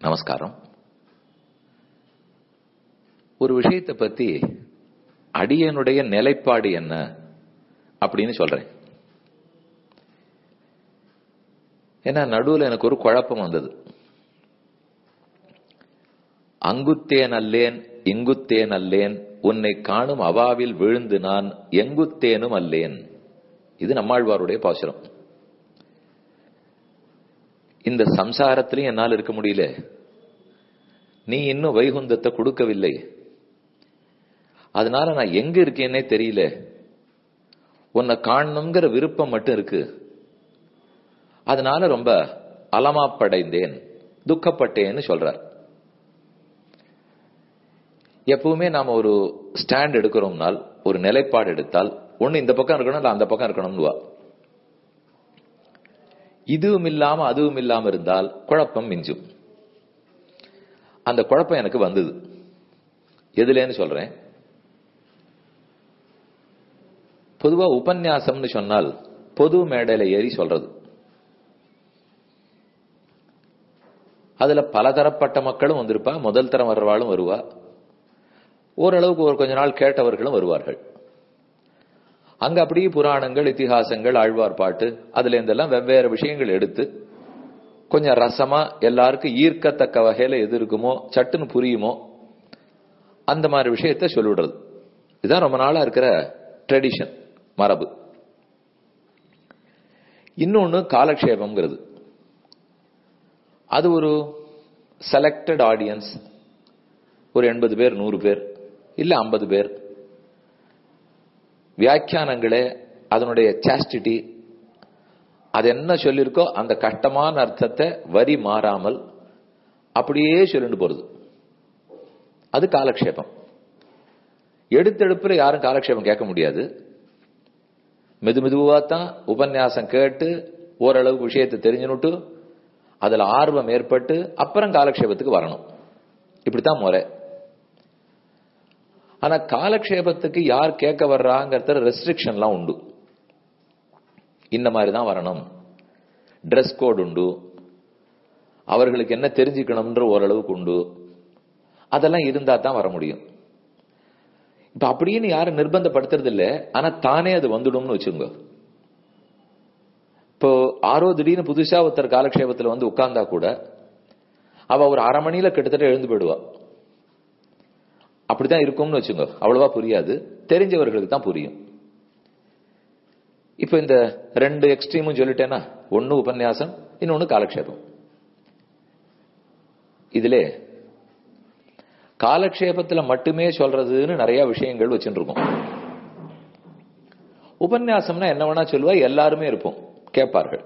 நமஸ்காரம் ஒரு விஷயத்தை பத்தி அடியனுடைய நிலைப்பாடு என்ன அப்படின்னு சொல்றேன் ஏன்னா நடுவில் எனக்கு ஒரு குழப்பம் வந்தது அங்குத்தேன் அல்லேன் இங்குத்தேன் அல்லேன் உன்னை காணும் அவாவில் விழுந்து நான் எங்குத்தேனும் அல்லேன் இது நம்மாழ்வாருடைய பாசுரம் இந்த சம்சாரத்திலையும் என்னால் இருக்க முடியல நீ இன்னும் வைகுந்தத்தை கொடுக்கவில்லை அதனால நான் எங்க இருக்கேன்னே தெரியல உன்னை காணணுங்கிற விருப்பம் மட்டும் இருக்கு அதனால ரொம்ப அலமாப்படைந்தேன் துக்கப்பட்டேன்னு சொல்றார் எப்பவுமே நாம ஒரு ஸ்டாண்ட் எடுக்கிறோம்னால் ஒரு நிலைப்பாடு எடுத்தால் ஒண்ணு இந்த பக்கம் இருக்கணும் இல்ல அந்த பக்கம் இருக்கணும்னுவா இதுவும் இல்லாம அதுவும் இல்லாம இருந்தால் குழப்பம் மிஞ்சும் அந்த குழப்பம் எனக்கு வந்தது எதுலேன்னு சொல்றேன் பொதுவா உபன்யாசம்னு சொன்னால் பொது மேடையில ஏறி சொல்றது அதுல பலதரப்பட்ட மக்களும் வந்திருப்பா முதல் தரம் வர்றவாளும் வருவா ஓரளவுக்கு ஒரு கொஞ்ச நாள் கேட்டவர்களும் வருவார்கள் அங்க அப்படியே புராணங்கள் இத்திஹாசங்கள் ஆழ்வார் பாட்டு அதுல இருந்தெல்லாம் வெவ்வேறு விஷயங்கள் எடுத்து கொஞ்சம் ரசமா எல்லாருக்கும் ஈர்க்கத்தக்க வகையில எது இருக்குமோ சட்டுன்னு புரியுமோ அந்த மாதிரி விஷயத்த சொல்லிவிடுறது இதுதான் ரொம்ப நாளா இருக்கிற ட்ரெடிஷன் மரபு இன்னொன்னு காலக்ஷேபம்ங்கிறது அது ஒரு செலக்டட் ஆடியன்ஸ் ஒரு எண்பது பேர் நூறு பேர் இல்ல ஐம்பது பேர் வியாக்கியானங்களே அதனுடைய சாஸ்டிட்டி அது என்ன சொல்லியிருக்கோ அந்த கஷ்டமான அர்த்தத்தை வரி மாறாமல் அப்படியே சொல்லிட்டு போறது அது காலக்ஷேபம் எடுத்தெடுப்புல யாரும் காலக்ஷேபம் கேட்க முடியாது மெது மெதுவா தான் உபன்யாசம் கேட்டு ஓரளவுக்கு விஷயத்தை தெரிஞ்சுனுட்டு அதுல ஆர்வம் ஏற்பட்டு அப்புறம் காலக்ஷேபத்துக்கு வரணும் இப்படித்தான் முறை ஆனா காலக்ஷேபத்துக்கு யார் கேட்க வர்றாங்கிறத ரெஸ்ட்ரிக்ஷன்லாம் உண்டு இந்த மாதிரி தான் வரணும் ட்ரெஸ் கோட் உண்டு அவர்களுக்கு என்ன தெரிஞ்சுக்கணும்ன்ற ஓரளவுக்கு உண்டு அதெல்லாம் இருந்தா தான் வர முடியும் இப்ப அப்படின்னு யாரும் நிர்பந்தப்படுத்துறது இல்ல ஆனா தானே அது வந்துடும்னு வச்சுங்க இப்போ ஆரோ திடீர்னு புதுசா ஒருத்தர் காலக்ஷேபத்துல வந்து உட்கார்ந்தா கூட அவ ஒரு அரை மணியில கிட்டத்தட்ட எழுந்து போயிடுவா அப்படித்தான் இருக்கும்னு வச்சுங்க அவ்வளவா புரியாது தெரிஞ்சவர்களுக்கு தான் புரியும் இப்ப இந்த ரெண்டு எக்ஸ்ட்ரீமும் சொல்லிட்டேன்னா ஒன்னு உபன்யாசம் இன்னொன்னு காலக்ஷேபம் இதுல காலக்ஷேபத்துல மட்டுமே சொல்றதுன்னு நிறைய விஷயங்கள் வச்சுட்டு இருக்கோம் உபன்யாசம்னா என்ன வேணா சொல்லுவா எல்லாருமே இருப்போம் கேட்பார்கள்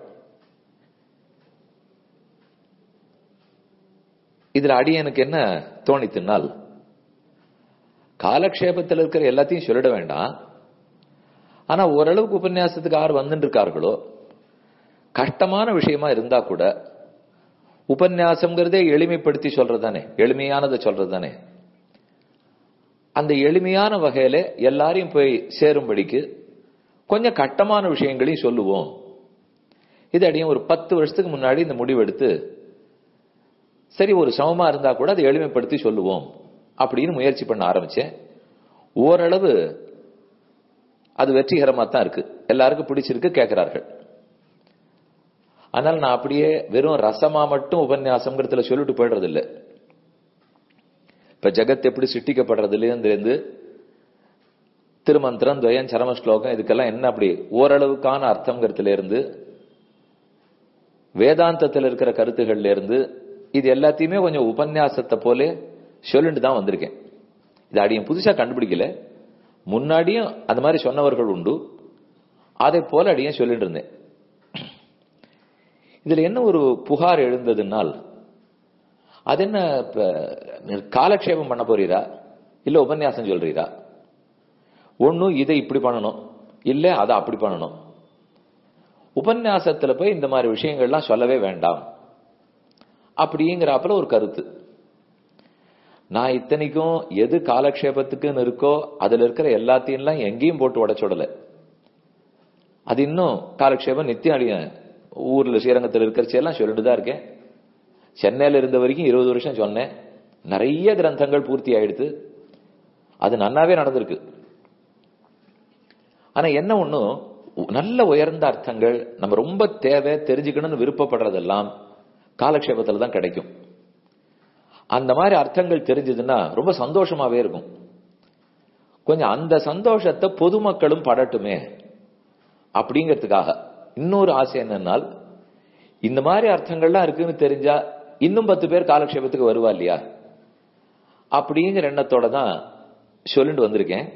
இதுல அடியனுக்கு என்ன தோணித்துனால் காலக்ஷேபத்தில் இருக்கிற எல்லாத்தையும் சொல்லிட வேண்டாம் ஆனா ஓரளவுக்கு உபன்யாசத்துக்கு யார் வந்துட்டு இருக்கார்களோ கஷ்டமான விஷயமா இருந்தா கூட உபன்யாசம்ங்கிறதே எளிமைப்படுத்தி சொல்றதானே எளிமையானதை சொல்றதானே அந்த எளிமையான வகையில எல்லாரையும் போய் சேரும்படிக்கு கொஞ்சம் கட்டமான விஷயங்களையும் சொல்லுவோம் இது அடியும் ஒரு பத்து வருஷத்துக்கு முன்னாடி இந்த முடிவெடுத்து சரி ஒரு சமமா இருந்தா கூட அதை எளிமைப்படுத்தி சொல்லுவோம் அப்படின்னு முயற்சி பண்ண ஆரம்பிச்சேன் ஓரளவு அது வெற்றிகரமா தான் இருக்கு எல்லாருக்கும் பிடிச்சிருக்கு கேட்கிறார்கள் ஆனால் நான் அப்படியே வெறும் ரசமா மட்டும் உபன்யாசம்ங்கிறதுல சொல்லிட்டு போயிடுறது இல்லை இப்ப ஜெகத் எப்படி சிட்டிக்கப்படுறதுல இருந்து திருமந்திரம் துவயம் சரம ஸ்லோகம் இதுக்கெல்லாம் என்ன அப்படி ஓரளவுக்கான அர்த்தங்கிறதுல இருந்து வேதாந்தத்தில் இருக்கிற கருத்துகள்ல இருந்து இது எல்லாத்தையுமே கொஞ்சம் உபன்யாசத்தை போல சொல்லிட்டு தான் வந்திருக்கேன் இது அடியும் புதுசா கண்டுபிடிக்கல முன்னாடியும் அந்த மாதிரி சொன்னவர்கள் உண்டு அதை போல அடியும் சொல்லிட்டு இருந்தேன் இதுல என்ன ஒரு புகார் எழுந்ததுனால் அது என்ன காலக்ஷேபம் பண்ண போறீரா இல்ல உபன்யாசம் சொல்றீரா ஒன்னும் இதை இப்படி பண்ணணும் இல்ல அதை அப்படி பண்ணணும் உபன்யாசத்துல போய் இந்த மாதிரி விஷயங்கள்லாம் சொல்லவே வேண்டாம் அப்படிங்கிறாப்புல ஒரு கருத்து நான் இத்தனைக்கும் எது காலக்ஷேபத்துக்குன்னு இருக்கோ அதுல இருக்கிற எல்லாத்தையும் எங்கேயும் போட்டு உடச்சுடல அது இன்னும் காலக்ஷேபம் நித்தியம் அடிய ஊர்ல ஸ்ரீரங்கத்தில் இருக்கிறச்சு எல்லாம் சொல்லிட்டு தான் இருக்கேன் சென்னையில இருந்த வரைக்கும் இருபது வருஷம் சொன்னேன் நிறைய கிரந்தங்கள் பூர்த்தி ஆயிடுத்து அது நன்னாவே நடந்திருக்கு ஆனா என்ன ஒண்ணும் நல்ல உயர்ந்த அர்த்தங்கள் நம்ம ரொம்ப தேவை தெரிஞ்சுக்கணும்னு விருப்பப்படுறதெல்லாம் காலக்ஷேபத்துல தான் கிடைக்கும் அந்த மாதிரி அர்த்தங்கள் தெரிஞ்சதுன்னா ரொம்ப சந்தோஷமாவே இருக்கும் கொஞ்சம் அந்த சந்தோஷத்தை பொதுமக்களும் படட்டுமே அப்படிங்கிறதுக்காக இன்னொரு ஆசை என்னன்னால் இந்த மாதிரி அர்த்தங்கள்லாம் இருக்குன்னு தெரிஞ்சா இன்னும் பத்து பேர் காலக்ஷேபத்துக்கு வருவா இல்லையா அப்படிங்கிற எண்ணத்தோட தான் சொல்லிட்டு வந்திருக்கேன்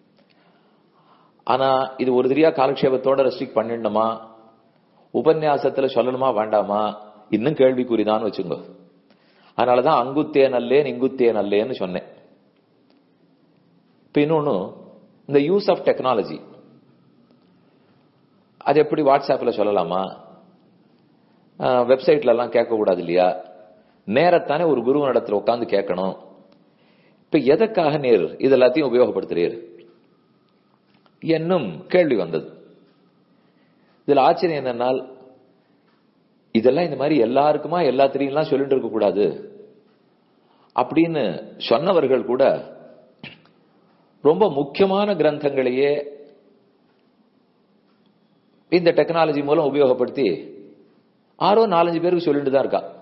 ஆனா இது ஒரு தெரியா காலக்ஷேபத்தோட ரெஸ்ட்ரிக்ட் பண்ணிடணுமா உபன்யாசத்துல சொல்லணுமா வேண்டாமா இன்னும் கேள்விக்குறிதான்னு வச்சுங்க அதனாலதான் அங்குத்தே நல்லேன் இங்குத்தே நல்லேன்னு சொன்னேன் இப்ப இன்னொன்னு இந்த யூஸ் ஆஃப் டெக்னாலஜி அது எப்படி வாட்ஸ்அப்ல சொல்லலாமா வெப்சைட்ல எல்லாம் கேட்க கூடாது இல்லையா நேரத்தானே ஒரு குரு இடத்துல உட்காந்து கேட்கணும் இப்ப எதற்காக நேர் இது எல்லாத்தையும் உபயோகப்படுத்துறீர் என்னும் கேள்வி வந்தது இதுல ஆச்சரியம் என்னன்னால் இதெல்லாம் இந்த மாதிரி எல்லாருக்குமா எல்லாத்திலையும் சொல்லிட்டு இருக்க கூடாது அப்படின்னு சொன்னவர்கள் கூட ரொம்ப முக்கியமான கிரந்தங்களையே இந்த டெக்னாலஜி மூலம் உபயோகப்படுத்தி ஆறோ நாலஞ்சு பேருக்கு சொல்லிட்டு தான் இருக்கா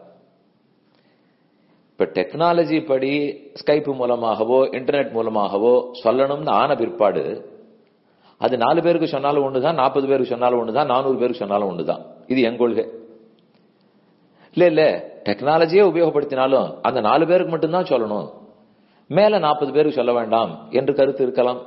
இப்ப டெக்னாலஜி படி ஸ்கைப் மூலமாகவோ இன்டர்நெட் மூலமாகவோ சொல்லணும்னு ஆன பிற்பாடு அது நாலு பேருக்கு சொன்னாலும் ஒண்ணுதான் நாற்பது பேருக்கு சொன்னாலும் ஒண்ணுதான் நானூறு பேருக்கு சொன்னாலும் ஒண்ணுதான் இது என் கொள்கை இல்ல இல்ல டெக்னாலஜியே உபயோகப்படுத்தினாலும் அந்த நாலு பேருக்கு மட்டும்தான் சொல்லணும் மேல நாற்பது பேருக்கு சொல்ல வேண்டாம் என்று கருத்து இருக்கலாம்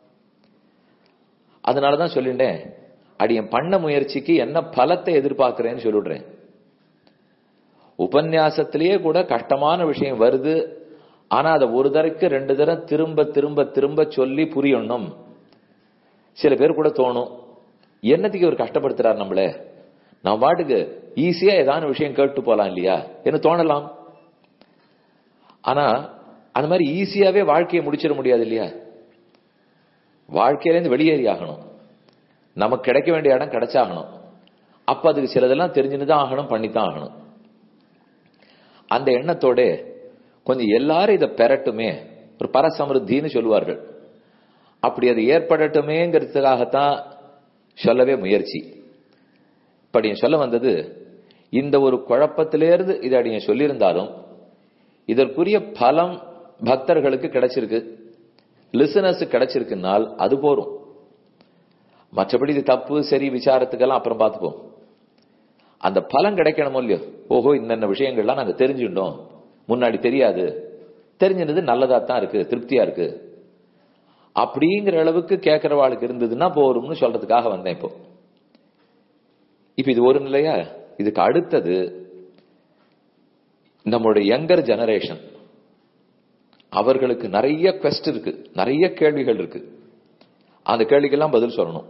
அதனாலதான் சொல்லிட்டேன் அடியன் பண்ண முயற்சிக்கு என்ன பலத்தை எதிர்பார்க்கிறேன்னு சொல்லிடுறேன் உபன்யாசத்திலேயே கூட கஷ்டமான விஷயம் வருது ஆனா அதை ஒரு தடவைக்கு ரெண்டு தரம் திரும்ப திரும்ப திரும்ப சொல்லி புரியணும் சில பேர் கூட தோணும் என்னத்துக்கு இவர் கஷ்டப்படுத்துறாரு நம்மள நான் பாட்டுக்கு ஈஸியா ஏதான விஷயம் கேட்டு போலாம் இல்லையா என்ன தோணலாம் ஆனா அந்த மாதிரி ஈஸியாவே வாழ்க்கையை முடிச்சிட முடியாது இல்லையா வாழ்க்கையிலேருந்து வெளியேறி ஆகணும் நமக்கு கிடைக்க வேண்டிய இடம் கிடைச்சாகணும் அப்ப அதுக்கு சிலதெல்லாம் தெரிஞ்சுன்னு தான் ஆகணும் பண்ணித்தான் ஆகணும் அந்த எண்ணத்தோட கொஞ்சம் எல்லாரும் இதை பெறட்டுமே ஒரு பரசமிருத்தின்னு சொல்லுவார்கள் அப்படி அது ஏற்படட்டுமேங்கிறதுக்காகத்தான் சொல்லவே முயற்சி இப்படி சொல்ல வந்தது இந்த ஒரு குழப்பத்திலேருந்து இதை அடிய சொல்லியிருந்தாலும் இதற்குரிய பலம் பக்தர்களுக்கு கிடைச்சிருக்கு லிசனர்ஸ் கிடைச்சிருக்குனால் அது போரும் மற்றபடி இது தப்பு சரி விசாரத்துக்கெல்லாம் அப்புறம் பார்த்துப்போம் அந்த பலன் கிடைக்கணுமோ இல்லையோ ஓஹோ இன்னென்ன விஷயங்கள்லாம் நாங்க தெரிஞ்சுட்டோம் முன்னாடி தெரியாது தெரிஞ்சிருந்தது நல்லதா தான் இருக்கு திருப்தியா இருக்கு அப்படிங்கிற அளவுக்கு கேட்கிறவாளுக்கு இருந்ததுன்னா போரும்னு சொல்றதுக்காக வந்தேன் இப்போ இப்ப இது ஒரு நிலையா இதுக்கு அடுத்தது நம்மளுடைய யங்கர் ஜெனரேஷன் அவர்களுக்கு நிறைய quest இருக்கு நிறைய கேள்விகள் இருக்கு அந்த கேள்விக்கெல்லாம் பதில் சொல்லணும்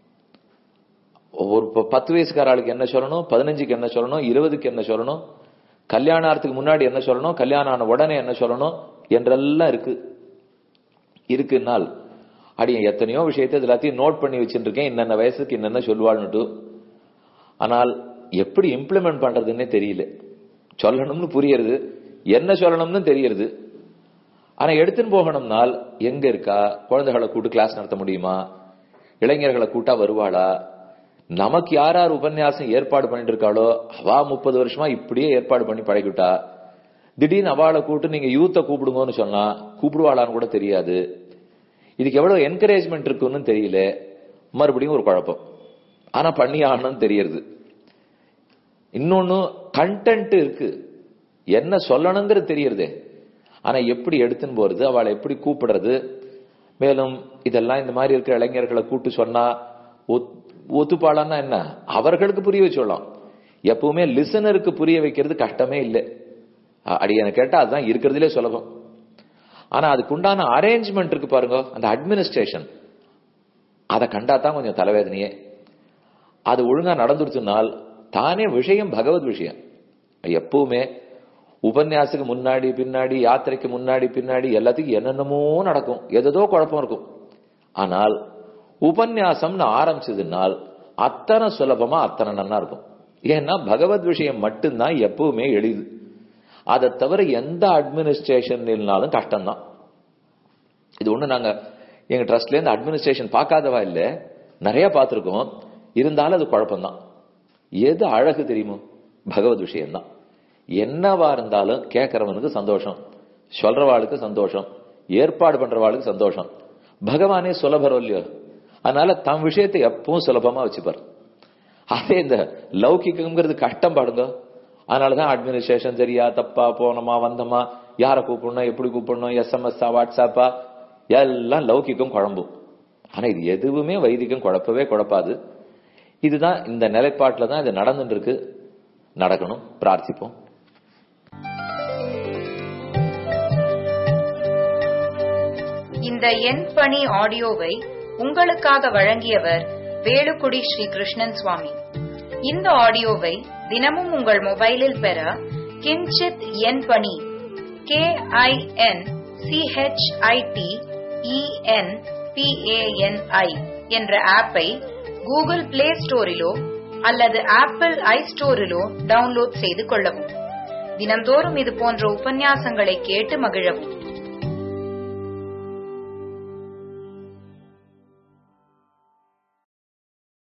ஒரு ப- பத்து வயசுக்கார ஆளுக்கு என்ன சொல்லணும் பதினஞ்சுக்கு என்ன சொல்லணும் இருபதுக்கு என்ன சொல்லணும் கல்யாணத்துக்கு முன்னாடி என்ன சொல்லணும் கல்யாணம் ஆன உடனே என்ன சொல்லணும் என்றெல்லாம் இருக்கு இருக்குன்னால் அடியன் எத்தனையோ விஷயத்தை இது எல்லாத்தையும் நோட் பண்ணி வச்சுட்டு இருக்கேன் இன்னென்ன வயசுக்கு என்னென்ன சொல்லுவாள்னுட்டு ஆனால் எப்படி இம்ப்ளிமெண்ட் பண்றதுன்னே தெரியல சொல்லணும்னு புரியுறது என்ன சொல்லணும்னு தெரியறது ஆனா எடுத்துன்னு போகணும்னால் எங்க இருக்கா குழந்தைகளை கூட்டு கிளாஸ் நடத்த முடியுமா இளைஞர்களை கூட்டா வருவாளா நமக்கு யார் யார் உபன்யாசம் ஏற்பாடு பண்ணிட்டு இருக்காளோ அவா முப்பது வருஷமா இப்படியே ஏற்பாடு பண்ணி பழகிவிட்டா திடீர்னு அவளை கூப்பிட்டு நீங்க யூத்தை கூப்பிடுங்கன்னு சொன்னா கூப்பிடுவாளான்னு கூட தெரியாது இதுக்கு எவ்வளவு என்கரேஜ்மெண்ட் இருக்குன்னு தெரியல மறுபடியும் ஒரு குழப்பம் ஆனா பண்ணி ஆகணும்னு தெரியறது இன்னொன்னு கண்டென்ட் இருக்கு என்ன சொல்லணுங்கிறது தெரியறதே ஆனா எப்படி எடுத்துன்னு போறது அவளை எப்படி கூப்பிடுறது மேலும் இதெல்லாம் இந்த மாதிரி இருக்கிற இளைஞர்களை கூட்டு சொன்னா ஒத்- ஒத்துப்பாளான்னா என்ன அவர்களுக்கு புரிய வச்சுடலாம் எப்பவுமே லிசனருக்கு புரிய வைக்கிறது கஷ்டமே இல்லை அடியனை கேட்டா அதுதான் இருக்கிறதுலே சுலபம் ஆனா அதுக்கு உண்டான அரேஞ்ச்மெண்ட் இருக்கு பாருங்க அந்த அட்மினிஸ்ட்ரேஷன் அதை கண்டா தான் கொஞ்சம் தலைவேதனையே அது ஒழுங்கா நடந்துருச்சுனால் தானே விஷயம் பகவத் விஷயம் எப்பவுமே உபன்யாசத்துக்கு முன்னாடி பின்னாடி யாத்திரைக்கு முன்னாடி பின்னாடி எல்லாத்துக்கும் என்னென்னமோ நடக்கும் எதோ குழப்பம் இருக்கும் ஆனால் உபன்யாசம்னு ஆரம்பிச்சதுனால் அத்தனை சுலபமா அத்தனை நன்னா இருக்கும் ஏன்னா பகவத் விஷயம் மட்டும்தான் எப்பவுமே எளிது அதை தவிர எந்த அட்மினிஸ்ட்ரேஷன் இல்லைனாலும் கஷ்டம்தான் இது ஒண்ணு நாங்க எங்க ட்ரஸ்ட்ல இருந்து அட்மினிஸ்ட்ரேஷன் பார்க்காதவா இல்ல நிறைய பார்த்திருக்கோம் இருந்தாலும் அது குழப்பம்தான் எது அழகு தெரியுமோ பகவத் விஷயம்தான் என்னவா இருந்தாலும் கேட்கறவனுக்கு சந்தோஷம் சொல்றவாளுக்கு சந்தோஷம் ஏற்பாடு பண்றவாளுக்கு சந்தோஷம் பகவானே சுலபரம் இல்லையோ அதனால தம் விஷயத்தை எப்பவும் சுலபமா வச்சுப்பார் அதே இந்த லௌகிக்கங்கிறது கஷ்டம் பாடுங்க அதனாலதான் அட்மினிஸ்ட்ரேஷன் சரியா தப்பா போனோமா வந்தோமா யாரை கூப்பிடணும் எப்படி கூப்பிடணும் எஸ்எம்எஸ்ஸா வாட்ஸ்அப்பா எல்லாம் லௌகிக்கம் குழம்பும் ஆனா இது எதுவுமே வைதிகம் குழப்பவே குழப்பாது இதுதான் இந்த நிலைப்பாட்டில் தான் இது நடந்துட்டு இருக்கு நடக்கணும் பிரார்த்திப்போம் இந்த எண் பணி ஆடியோவை உங்களுக்காக வழங்கியவர் வேலுக்குடி ஸ்ரீ கிருஷ்ணன் சுவாமி இந்த ஆடியோவை தினமும் உங்கள் மொபைலில் பெற கிஞ்சித் எண் பணி கே ஐ என் சிஹெச்ஐடி இஎன் பிஏஎன்ஐ என்ற ஆப்பை கூகுள் பிளே ஸ்டோரிலோ அல்லது ஆப்பிள் ஐ ஸ்டோரிலோ டவுன்லோட் செய்து கொள்ளவும் தினம்தோறும் இது போன்ற உபன்யாசங்களை கேட்டு மகிழவும்